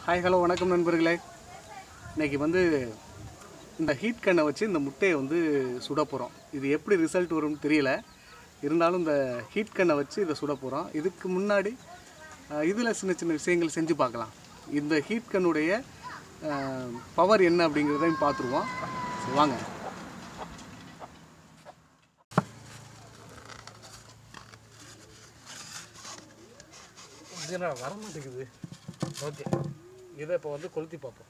Hi hello வணக்கம் நண்பர்களே இன்னைக்கு வந்து இந்த ஹீட் கண்ணை வச்சு இந்த முட்டையை வந்து சுட போகிறோம் இது எப்படி ரிசல்ட் வரும்னு தெரியல இருந்தாலும் இந்த ஹீட் கண்ணை வச்சு இதை சுட போகிறோம் இதுக்கு முன்னாடி இதில் சின்ன சின்ன விஷயங்கள் செஞ்சு பார்க்கலாம் இந்த ஹீட் கண்ணுடைய பவர் என்ன அப்படிங்கிறதையும் பார்த்துருவோம் சரி, வாங்க இது வர மாட்டேங்குது ஓகே இதை இப்போ வந்து கொளுத்தி பார்ப்போம்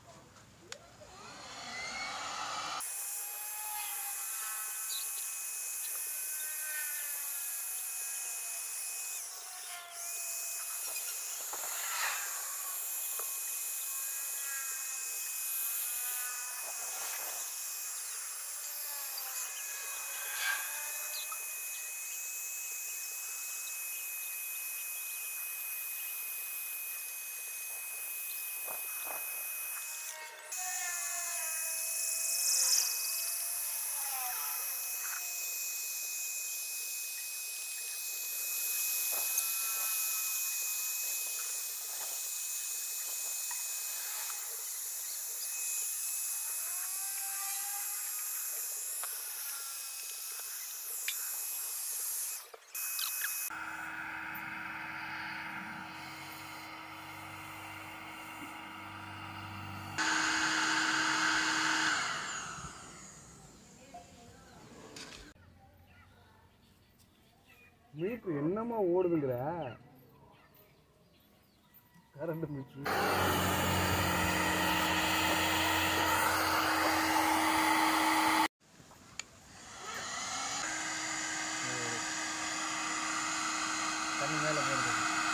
மீட்ரு என்னமா ஓடுதுங்கிற கரண்ட் மீட்ரு தண்ணி மேலே போடுறது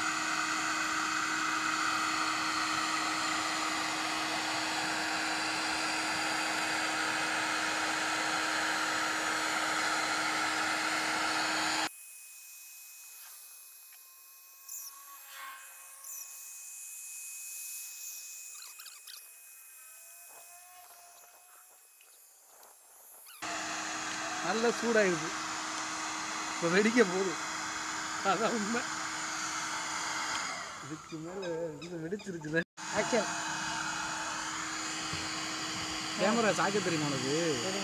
நல்ல சூடாயிடுது இப்போ வெடிக்க போகுது அதான் உண்மை இதுக்கு மேலே இது வெடிச்சிருக்குது ஆக்ஷன் கேமரா சாக்க தெரியுமா உனக்கு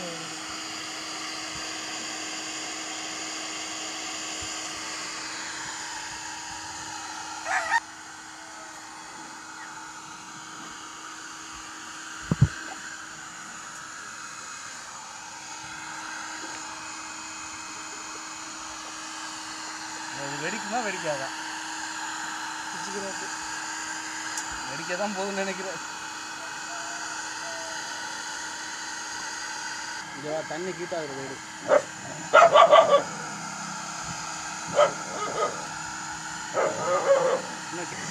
இது வெடிக்குமா வெடிக்காதா வெடிக்க தான் போகுதுன்னு நினைக்கிறேன் இதுவா தண்ணி கீட்டாகிற வீடு என்ன கே-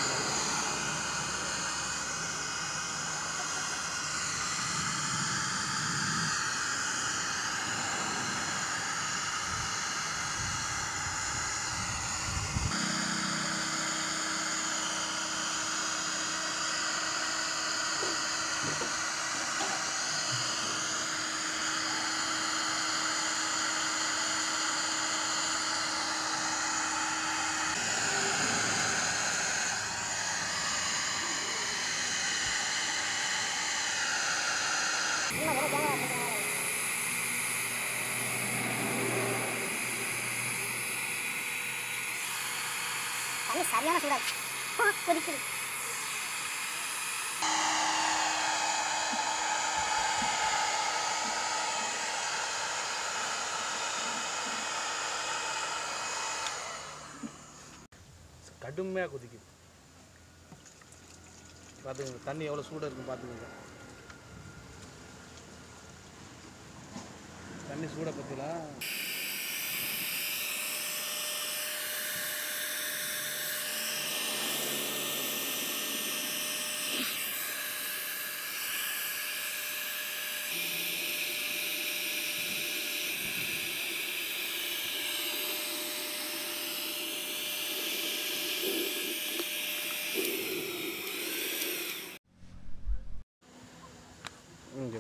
தண்ணி சரியான சூடா இருக்கு. ஆ, கொதிக்குது கடுமையாக கொதிக்குது பார்த்துக்கோங்க தண்ணி எவ்வளோ சூடாக இருக்குன்னு பார்த்துக்கோங்க தண்ணி சூடை பற்றிலாம் இங்கே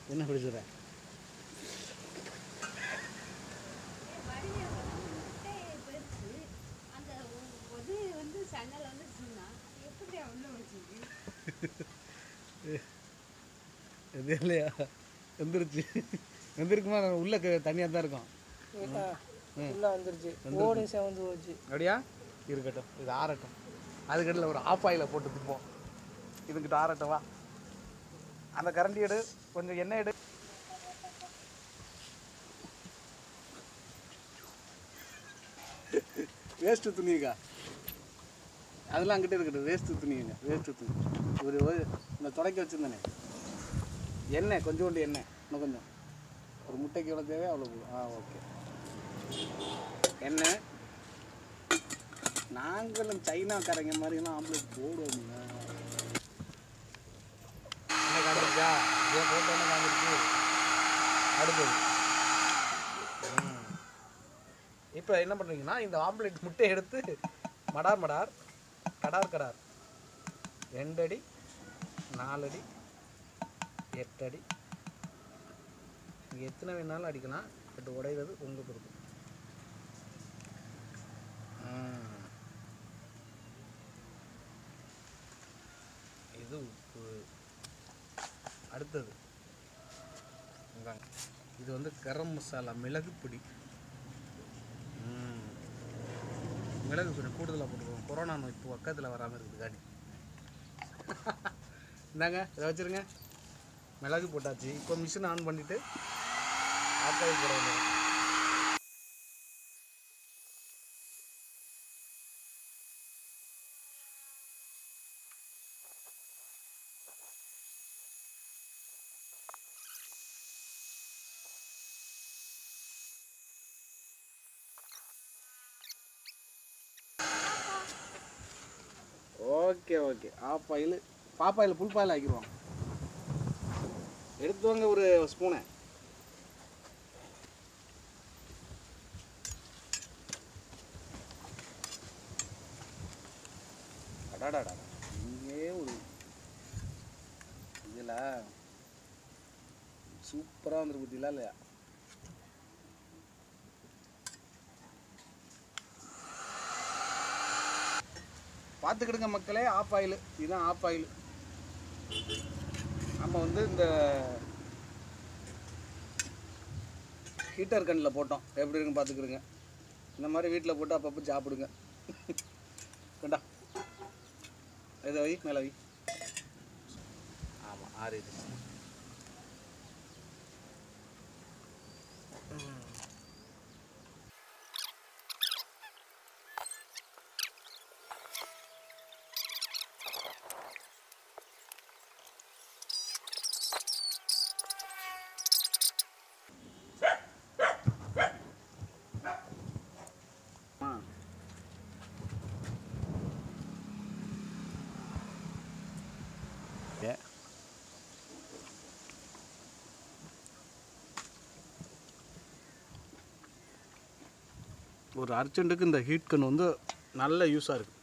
என்ன பிடிச்சிடுற அந்த இது வந்து சன்னல் வந்து சொன்னா எப்படி அவ்வளோ வச்சுருக்கு இது இல்லையா வெந்துருச்சு வெந்திருக்குமா உள்ள தனியாக தான் இருக்கும் உள்ளே வந்துருச்சு ஓடி செவந்து போச்சு அப்படியா இருக்கட்டும் இது ஆறட்டும் அதுக்கடையில் ஒரு ஆஃப் ஆயில போட்டு திப்போம் இதுக்கிட்ட ஆறட்டும் வா அந்த கரண்டி எடு கொஞ்சம் எண்ணெய் எடு வேஸ்ட்டு துணிக்கா அதெல்லாம் அங்கிட்ட இருக்கட்டும் வேஸ்ட்டு துணிங்க வேஸ்ட்டு துணி ஒரு ஒரு இந்த தொடக்க வச்சுருந்தேனே எண்ணெய் கொஞ்சோண்டு எண்ணெய் இன்னும் கொஞ்சம் ஒரு முட்டைக்கு எவ்வளோ தேவை அவ்வளோ போதும் ஆ ஓகே எண்ணெய் நாங்களும் சைனாக்காரங்க மாதிரிலாம் ஆம்பளை போடுவோம் என்ன காமிச்சா இதே போட்டோ என்ன காமிச்சு அடுத்தது இப்போ என்ன பண்ணுறீங்கன்னா இந்த ஆம்லெட் முட்டையை எடுத்து மடார் மடார் கடார் கடார் ரெண்டடி நாலடி எட்டடி நீங்கள் எத்தனை வேணாலும் அடிக்கலாம் பட் உடைகிறது உங்கள் பொறுப்பு ம். இது உப்பு அடுத்தது இந்தாங்க. இது வந்து கரம் மசாலா மிளகு பொடி ம். மிளகு கொஞ்சம் கூடுதலாக போட்டுருவோம் கொரோனா நோய் இப்போ பக்கத்தில் வராமல் இருக்குது காடி இந்தாங்க இதை வச்சுருங்க மிளகு போட்டாச்சு இப்போ மிஷின் ஆன் பண்ணிவிட்டு ஆப்பாயில் போட வேண்டியது ஓகே ஓகே ஆஃப் ஆயில் பாப்பாயில் புல் பாயில் ஆக்கிடுவோம் எடுத்து வாங்க ஒரு ஸ்பூனை அடாடாடா இங்கே ஒரு இதில் சூப்பராக வந்துருக்கு பத்திலாம் இல்லையா பார்த்துக்கிடுங்க மக்களே ஆஃப் ஆயில் இதுதான் ஆஃப் ஆயில் நம்ம வந்து இந்த ஹீட்டர் கண்ணில் போட்டோம் எப்படி இருக்குன்னு பார்த்துக்கிடுங்க இந்த மாதிரி வீட்டில் போட்டு அப்பப்போ சாப்பிடுங்க வேண்டா இதை வை மேலே வை ஆமாம் ஆறிடுச்சு ஆ ஏ ஒரு அர்ஜென்ட்டுக்கு இந்த ஹீட் கன் வந்து நல்ல யூஸாக இருக்குது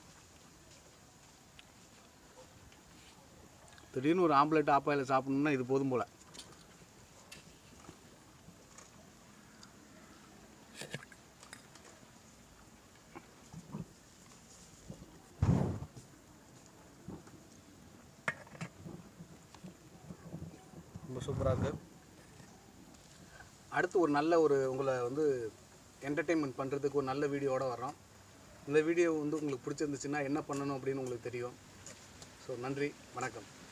திடீர்னு ஒரு ஆம்லேட் ஆப்பாயில் சாப்பிடணும்னா இது போதும் போல் ரொம்ப சூப்பராக இருக்குது அடுத்து ஒரு நல்ல ஒரு உங்களை வந்து என்டர்டெயின்மெண்ட் பண்ணுறதுக்கு ஒரு நல்ல வீடியோவோட வர்றோம் இந்த வீடியோ வந்து உங்களுக்கு பிடிச்சிருந்துச்சுன்னா என்ன பண்ணணும் அப்படின்னு உங்களுக்கு தெரியும் ஸோ நன்றி வணக்கம்